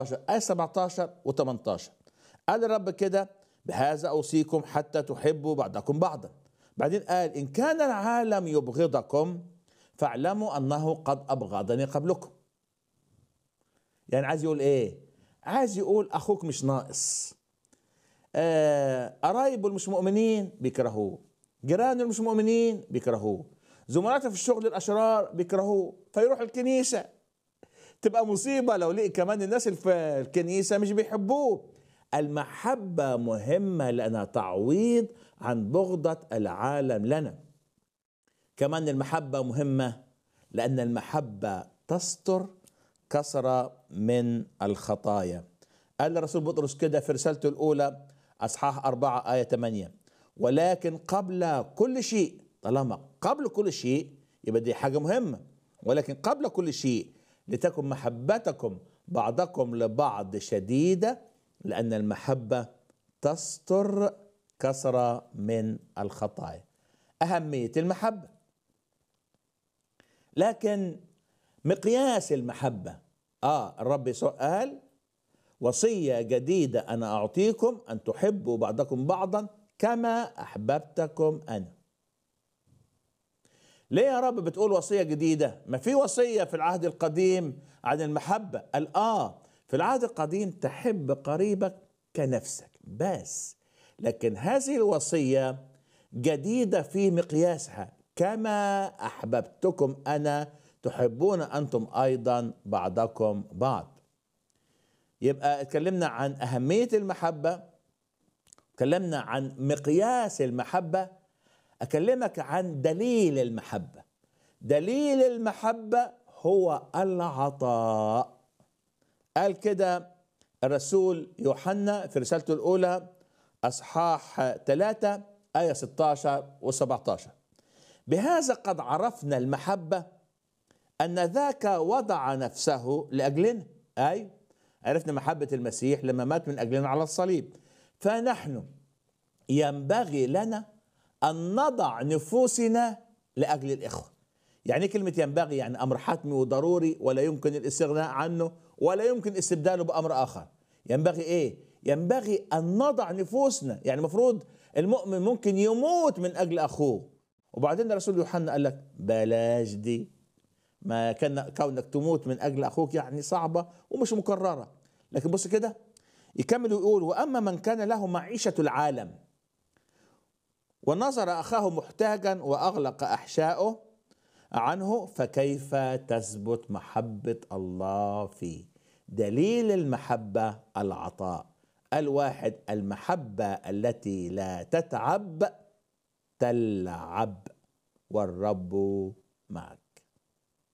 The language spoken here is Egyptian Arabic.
آية 17 و18 قال الرب كده بهذا أوصيكم حتى تحبوا بعضكم بعضا بعدين قال إن كان العالم يبغضكم فاعلموا أنه قد أبغضني قبلكم يعني عايز يقول إيه عايز يقول أخوك مش ناقص آه، قرايبه المش مؤمنين بيكرهوه جيرانه المش مؤمنين بيكرهوه زملاته في الشغل الأشرار بيكرهوه فيروح الكنيسة تبقى مصيبة لو لقي كمان الناس اللي في الكنيسة مش بيحبوه المحبة مهمة لأنها تعويض عن بغضة العالم لنا كمان المحبة مهمة لأن المحبة تستر كثرة من الخطايا قال الرسول بطرس كده في رسالته الأولى أصحاح أربعة آية 8 ولكن قبل كل شيء طالما قبل كل شيء يبقى دي حاجة مهمة ولكن قبل كل شيء لتكن محبتكم بعضكم لبعض شديدة لأن المحبة تستر كثرة من الخطايا أهمية المحبة لكن مقياس المحبة آه الرب يسوع قال وصية جديدة أنا أعطيكم أن تحبوا بعضكم بعضا كما أحببتكم أنا ليه يا رب بتقول وصية جديدة ما في وصية في العهد القديم عن المحبة قال آه في العهد القديم تحب قريبك كنفسك بس لكن هذه الوصية جديدة في مقياسها كما أحببتكم أنا تحبون أنتم أيضا بعضكم بعض يبقى اتكلمنا عن أهمية المحبة اتكلمنا عن مقياس المحبة أكلمك عن دليل المحبة دليل المحبة هو العطاء قال كده الرسول يوحنا في رسالته الأولى أصحاح 3 آية 16 و 17 بهذا قد عرفنا المحبة أن ذاك وضع نفسه لأجلنا أي عرفنا محبة المسيح لما مات من أجلنا على الصليب فنحن ينبغي لنا أن نضع نفوسنا لأجل الإخوة يعني كلمة ينبغي يعني أمر حتمي وضروري ولا يمكن الاستغناء عنه ولا يمكن استبداله بأمر آخر ينبغي إيه؟ ينبغي أن نضع نفوسنا يعني المفروض المؤمن ممكن يموت من أجل أخوه وبعدين الرسول يوحنا قال لك بلاش دي ما كان كونك تموت من أجل أخوك يعني صعبة ومش مكررة لكن بص كده يكمل ويقول وأما من كان له معيشة العالم ونظر أخاه محتاجا وأغلق أحشاؤه عنه فكيف تثبت محبة الله فيه دليل المحبة العطاء الواحد المحبة التي لا تتعب تلعب والرب معك